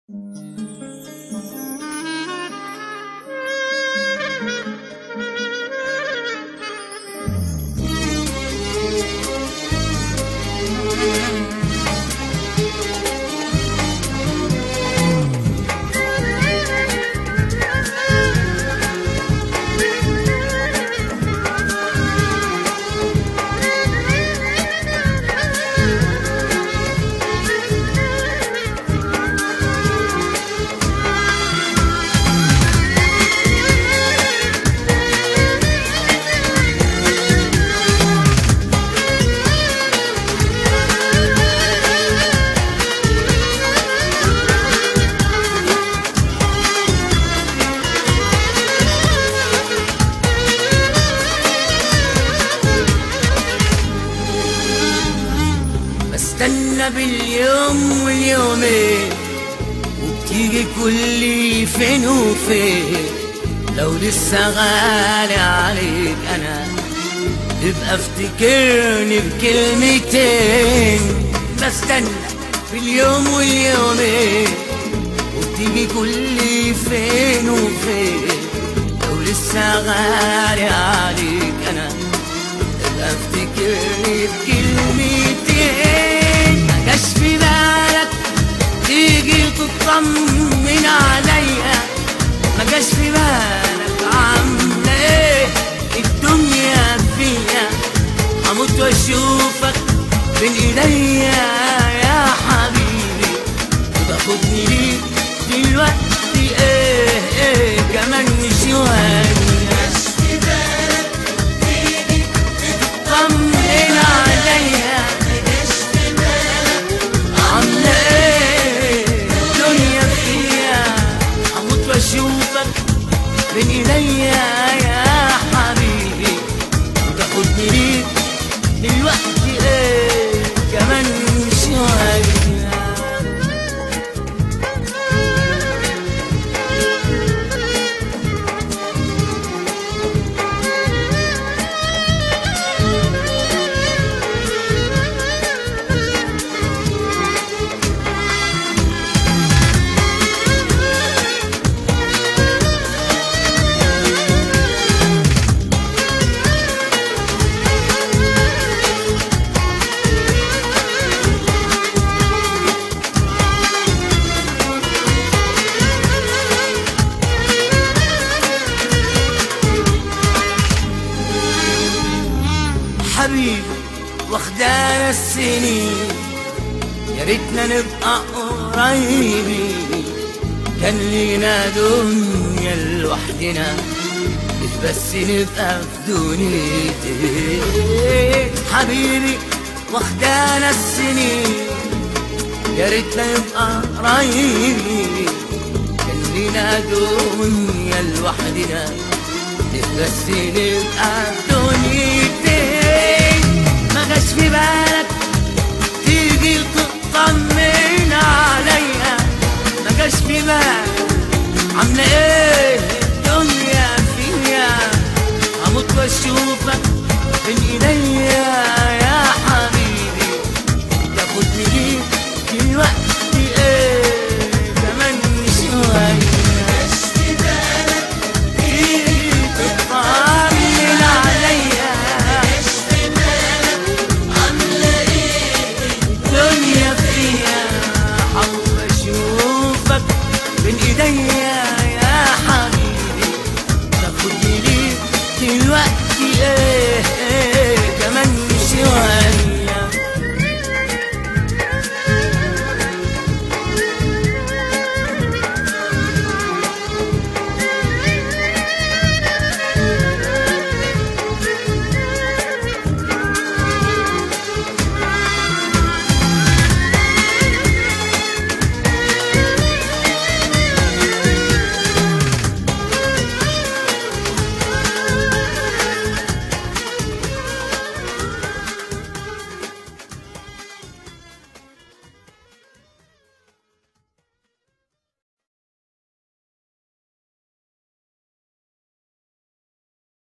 بستنى باليوم واليومين وبتيجي كل فين وفين لو لسه غالي عليك انا تبقى افتكرني بكلمتين بستنى باليوم واليومين وبتيجي كل فين وفين لو لسه غالي عليك انا تبقى افتكرني بكلمتين ما جاش في بالك تيجي تطمن عليا ما جاش في بالك عامله ايه الدنيا فيا هموت واشوفك بين ايديا يا حبيبي وتاخدني ليك دلوقتي ايه ايه كمان شويه طمن عليا عاملة ايه الدنيا فيها هموت واشوفك بين ايديا يا حبيبي وتاخدني ليك دلوقتي ايه كمان شوية حبيبي واخدانا السنين يا ريتنا نبقى قريبين كان لينا دنيا لوحدنا بس نبقى في دنيتين حبيبي واخدانا السنين يا ريتنا نبقى قريبين كان لينا دنيا لوحدنا بس نبقى في دنيتين ما جاش في بالك تيجي تطمن عليا